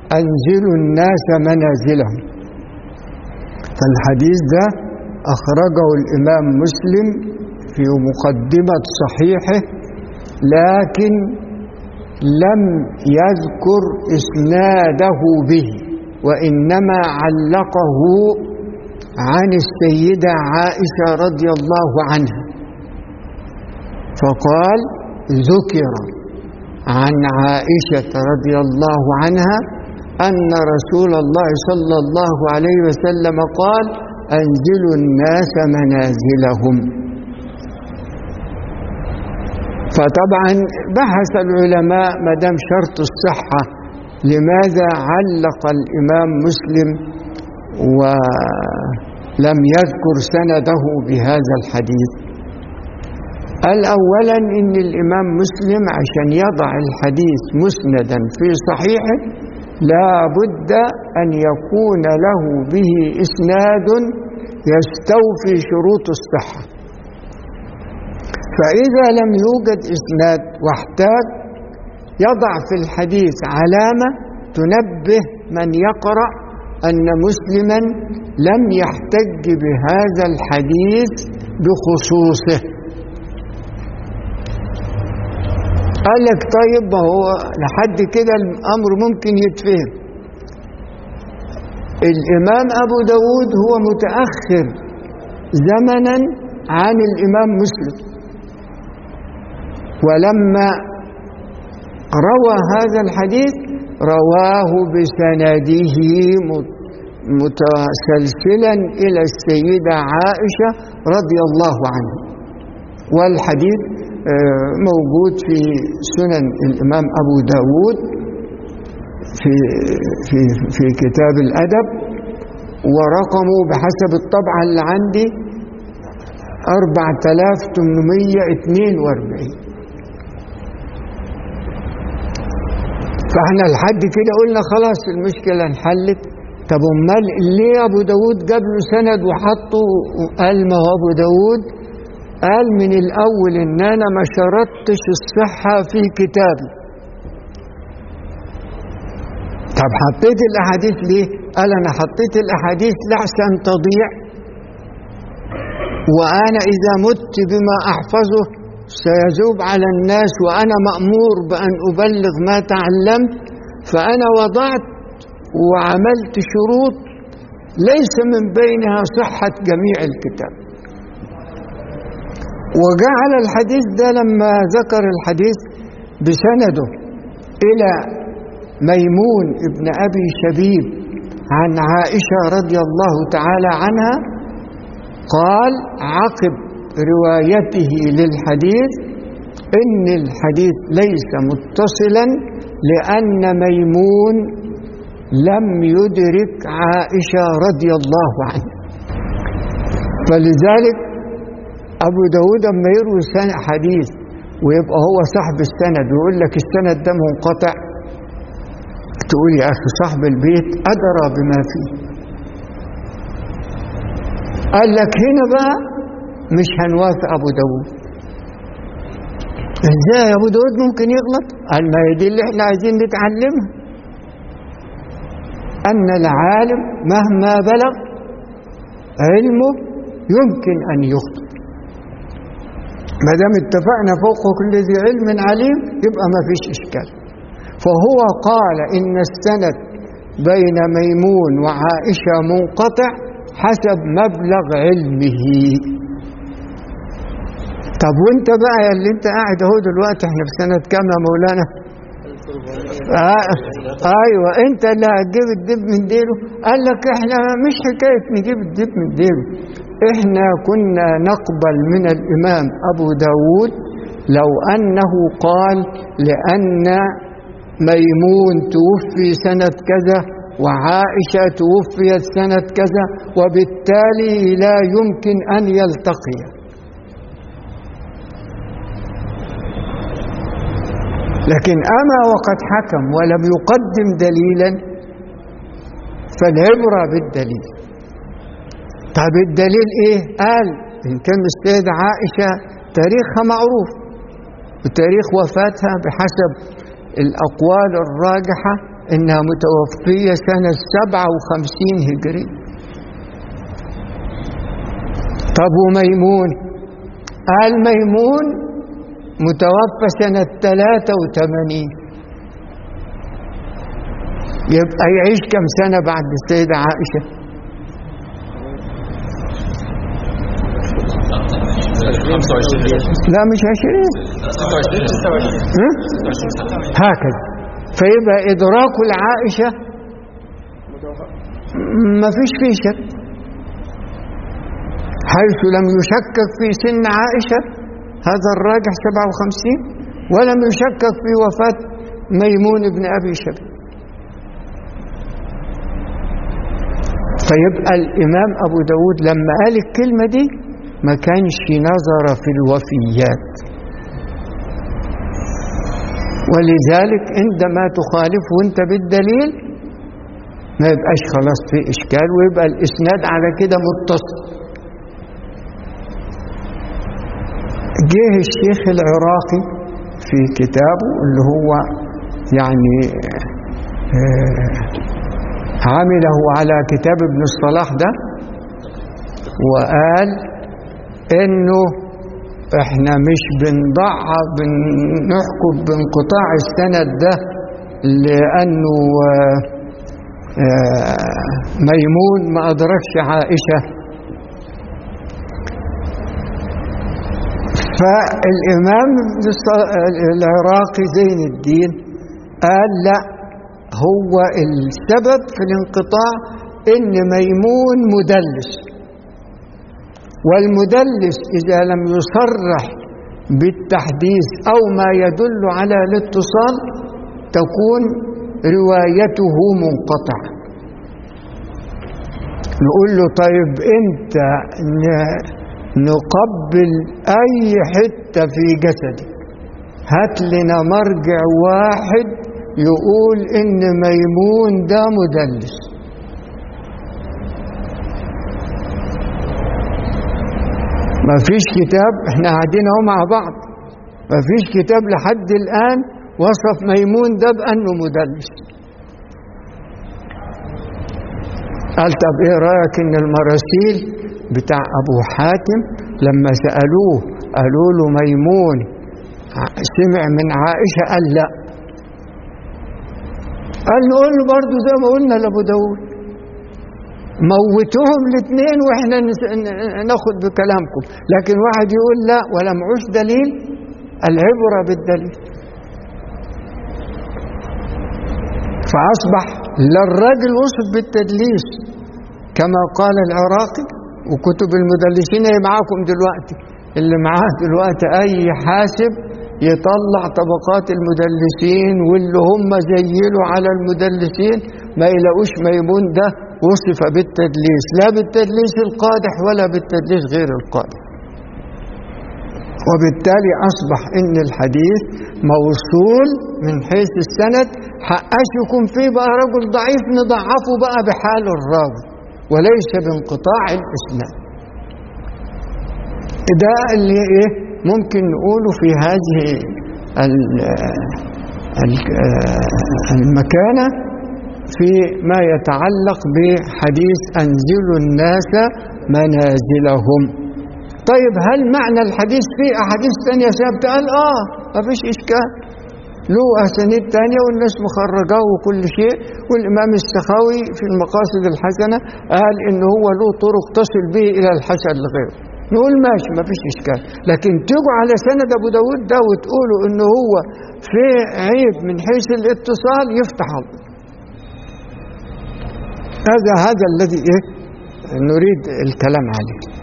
أنزلوا الناس منازلهم فالحديث ده أخرجه الإمام مسلم في مقدمة صحيحه لكن لم يذكر إسناده به وإنما علقه عن السيدة عائشة رضي الله عنها فقال ذكر عن عائشة رضي الله عنها أن رسول الله صلى الله عليه وسلم قال أنزلوا الناس منازلهم فطبعا بحث العلماء ما دام شرط الصحة لماذا علق الإمام مسلم ولم يذكر سنده بهذا الحديث قال أولا إن الإمام مسلم عشان يضع الحديث مسندا في صحيحه لا بد أن يكون له به إسناد يستوفي شروط الصحة فإذا لم يوجد إسناد واحتاج يضع في الحديث علامة تنبه من يقرأ أن مسلما لم يحتج بهذا الحديث بخصوصه قال لك طيب ما هو لحد كده الأمر ممكن يتفهم الإمام أبو داود هو متأخر زمنا عن الإمام مسلم ولما روى هذا الحديث رواه بسنده متسلسلا إلى السيدة عائشة رضي الله عنها والحديث موجود في سنن الإمام أبو داود في, في, في كتاب الأدب ورقمه بحسب الطبعة اللي عندي 4842 فاحنا لحد كده قلنا خلاص المشكلة انحلت طب امال ليه ابو داود جاب له سند وحطه وقال ما هو ابو داود قال من الاول ان انا ما شرطتش الصحة في كتابي طب حطيت الاحاديث ليه قال انا حطيت الاحاديث لحسن تضيع وانا اذا مت بما احفظه سيذوب على الناس وانا مامور بان ابلغ ما تعلمت فانا وضعت وعملت شروط ليس من بينها صحه جميع الكتاب وجعل الحديث ده لما ذكر الحديث بسنده الى ميمون ابن ابي شبيب عن عائشه رضي الله تعالى عنها قال عقب روايته للحديث ان الحديث ليس متصلا لان ميمون لم يدرك عائشه رضي الله عنها فلذلك ابو داود اما يروي حديث ويبقى هو صاحب السند ويقول لك السند ده منقطع تقول يا اخي صاحب البيت ادرى بما فيه قال لك هنا بقى مش هنوافق ابو داود ازاي ابو داود ممكن يغلط قال ما هي دي اللي احنا عايزين نتعلمها ان العالم مهما بلغ علمه يمكن ان يخطئ ما دام اتفقنا فوق كل ذي علم عليم يبقى ما فيش اشكال فهو قال ان السند بين ميمون وعائشه منقطع حسب مبلغ علمه طب وانت بقى يا اللي انت قاعد اهو دلوقتي احنا في سنه كام يا مولانا آه ايوه انت اللي هتجيب الدب من ديله قال لك احنا مش حكايه نجيب الدب من ديله احنا كنا نقبل من الامام ابو داود لو انه قال لان ميمون توفي سنه كذا وعائشه توفيت سنه كذا وبالتالي لا يمكن ان يلتقيا لكن اما وقد حكم ولم يقدم دليلا فالعبره بالدليل طب الدليل ايه قال ان كان السيدة عائشة تاريخها معروف وتاريخ وفاتها بحسب الأقوال الراجحة إنها متوفية سنة سبعة وخمسين هجري طب وميمون قال ميمون متوفى سنة ثلاثة وثمانين يبقى يعيش كم سنة بعد السيدة عائشة 25 لا مش عشرين 26 26 ها؟ هكذا فيبقى إدراك العائشة ما فيش فيه شك حيث لم يشكك في سن عائشة هذا الراجح 57 ولم يشكك في وفاة ميمون بن أبي شبه فيبقى الإمام أبو داود لما قال الكلمة دي ما كانش نظر في الوفيات ولذلك عندما تخالف وانت بالدليل ما يبقاش خلاص في إشكال ويبقى الإسناد على كده متصل جه الشيخ العراقي في كتابه اللي هو يعني آه، عمله على كتاب ابن الصلاح ده وقال انه احنا مش بنضعف بنحكم بانقطاع السند ده لانه آه، آه، ميمون ما ادركش عائشه فالإمام العراقي زين الدين قال لا هو السبب في الانقطاع إن ميمون مدلس والمدلس إذا لم يصرح بالتحديث أو ما يدل على الاتصال تكون روايته منقطعة نقول له طيب أنت ن- نقبل أي حتة في جسدك هات لنا مرجع واحد يقول إن ميمون ده مدلس ما فيش كتاب احنا قاعدين اهو مع بعض ما فيش كتاب لحد الآن وصف ميمون ده بأنه مدلس قال طب ايه رأيك ان المراسيل بتاع ابو حاتم لما سألوه قالوا له ميمون ع- سمع من عائشة قال لا قال نقول له برضه زي ما قلنا لابو داود موتوهم الاثنين واحنا نس- ن- ناخد بكلامكم لكن واحد يقول لا ولا معوش دليل العبرة بالدليل فأصبح لا الراجل وصف بالتدليس كما قال العراقي وكتب المدلسين هي معاكم دلوقتي اللي معاه دلوقتي أي حاسب يطلع طبقات المدلسين واللي هم زيلوا على المدلسين ما يلاقوش ميمون ده وصف بالتدليس لا بالتدليس القادح ولا بالتدليس غير القادح وبالتالي أصبح إن الحديث موصول من حيث السند حقاش يكون فيه بقى رجل ضعيف نضعفه بقى بحال الراوي وليس بانقطاع الإسناد ده اللي إيه ممكن نقوله في هذه ال- ال- المكانة في ما يتعلق بحديث أنزلوا الناس منازلهم طيب هل معنى الحديث فيه أحاديث ثانية ثابتة؟ قال آه ما فيش إشكال له أسانيد ثانية والناس مخرجاه وكل شيء والإمام السخاوي في المقاصد الحسنة قال إن هو له طرق تصل به إلى الحسن لغيره نقول ماشي ما فيش إشكال لكن تيجوا على سند أبو داود ده وتقولوا إن هو في عيب من حيث الاتصال يفتح الله هذا هذا الذي إيه نريد الكلام عليه